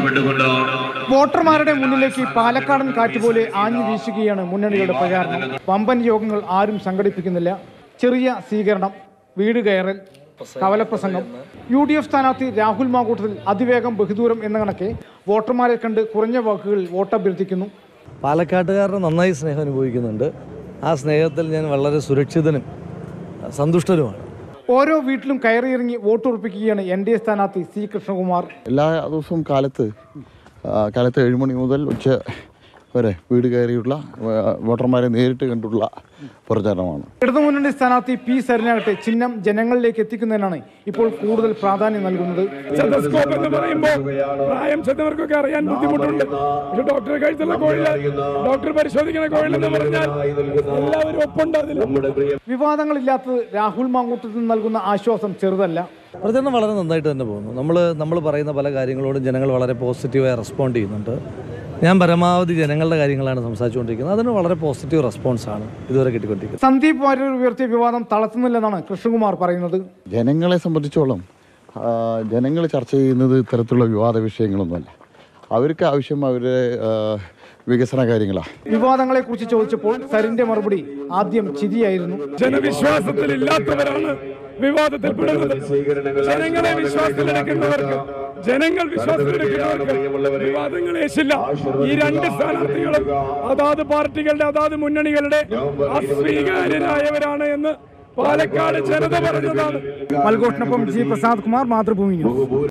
ആവശ്യപ്പെട്ടുകൊണ്ട് വോട്ടർമാരുടെ മുന്നിലേക്ക് പാലക്കാടൻ കാറ്റ് പോലെ ആഞ്ഞു വീശുകയാണ് മുന്നണികളുടെ പ്രചാരണം വമ്പൻ യോഗങ്ങൾ ആരും സംഘടിപ്പിക്കുന്നില്ല ചെറിയ സ്വീകരണം വീട് കയറൽ കവലപ്രസംഗം യു ഡി എഫ് സ്ഥാനാർത്ഥി രാഹുൽ മാകൂട്ടത്തിൽ അതിവേഗം ബഹുദൂരം എന്ന കണക്കെ വോട്ടർമാരെ കണ്ട് കുറഞ്ഞ വാക്കുകൾ വോട്ടഭ്യർത്ഥിക്കുന്നു പാലക്കാട്ടുകാരുടെ നന്നായി സ്നേഹം അനുഭവിക്കുന്നുണ്ട് ആ സ്നേഹത്തിൽ ഞാൻ വളരെ സുരക്ഷിതനും സന്തുഷ്ടനുമാണ് ഓരോ വീട്ടിലും കയറിയിറങ്ങി വോട്ടുറപ്പിക്കുകയാണ് എൻ ഡി എ സ്ഥാനാർത്ഥി സി കൃഷ്ണകുമാർ എല്ലാ ദിവസവും കാലത്ത് ആ, കാലത്ത് ഏഴ് മണി മുതൽ ഉച്ച വരെ വീട് കയറിയുള്ള ആ, വോട്ടർമാരെ നേരിട്ട് കണ്ടുള്ള പ്രചാരണമാണ് ഇടതുമുന്നണി സ്ഥാനാർത്ഥി പി സരിനാകട്ടെ ചിഹ്നം ജനങ്ങളിലേക്ക് എത്തിക്കുന്നതിനാണ് ഇപ്പോൾ കൂടുതൽ പ്രാധാന്യം നൽകുന്നത് സ്റ്റെതസ്കോപ്പ് എന്ന് പറയുമ്പോൾ പ്രായം ചെന്നവർക്കൊക്കെ അറിയാൻ ബുദ്ധിമുട്ടുണ്ട് പക്ഷെ ഡോക്ടറെ കഴിച്ചുള്ള കോഴില ഡോക്ടർ പരിശോധിക്കുന്ന കോഴിലെന്ന് പറഞ്ഞാൽ എല്ലാവരും ഒപ്പുണ്ട് അതിൽ വിവാദങ്ങളില്ലാത്തത് രാഹുൽ മാങ്കൂട്ടത്തിൽ നൽകുന്ന ആശ്വാസം ചെറുതല്ല പ്രചരണം വളരെ നന്നായിട്ട് തന്നെ പോകുന്നു നമ്മൾ നമ്മൾ പറയുന്ന പല കാര്യങ്ങളോടും ജനങ്ങൾ വളരെ പോസിറ്റീവായി റെസ്പോണ്ട് ചെയ്യുന്നുണ്ട് ഞാൻ പരമാവധി ജനങ്ങളുടെ കാര്യങ്ങളാണ് സംസാരിച്ചുകൊണ്ടിരിക്കുന്നത് അതിന് വളരെ പോസിറ്റീവ് റെസ്പോൺസാണ് ഇതുവരെ കിട്ടിക്കൊണ്ടിരിക്കുന്നത് സന്ദീപ് വാര്യർ ഉയർത്തിയ വിവാദം തളർത്തുന്നില്ലെന്നാണ് കൃഷ്ണകുമാർ പറയുന്നത് ജനങ്ങളെ സംബന്ധിച്ചോളം ജനങ്ങൾ ചർച്ച ചെയ്യുന്നത് ഇത്തരത്തിലുള്ള വിവാദ വിഷയങ്ങളൊന്നുമല്ല അവർക്ക് ആവശ്യം അവരുടെ ആ, വികസന കാര്യങ്ങളാണ് വിവാദങ്ങളെക്കുറിച്ച് ചോദിച്ചപ്പോൾ സരിന്റെ മറുപടി ആദ്യം ചിരിയായിരുന്നു ജനവിശ്വാസത്തിൽ ഇല്ലാത്തവരാണ് വിവാദത്തിൽ പെടുന്നത് ജനങ്ങളെ വിശ്വാസത്തിലെടുക്കുന്നവർക്ക് ജനങ്ങൾ വിശ്വാസത്തിലെടുക്കുന്നവർക്ക് വിവാദങ്ങൾ ഏശില്ല ഈ രണ്ട് സ്ഥാനാർത്ഥികളും അതാത് പാർട്ടികളുടെ അതാത് മുന്നണികളുടെ അസ്വീകാര്യരായവരാണ് എന്ന് പാലക്കാട് ജനത പറഞ്ഞതാണ് മൽഘോഷിനൊപ്പം ജി പ്രസാദ് കുമാർ മാതൃഭൂമി ന്യൂസ്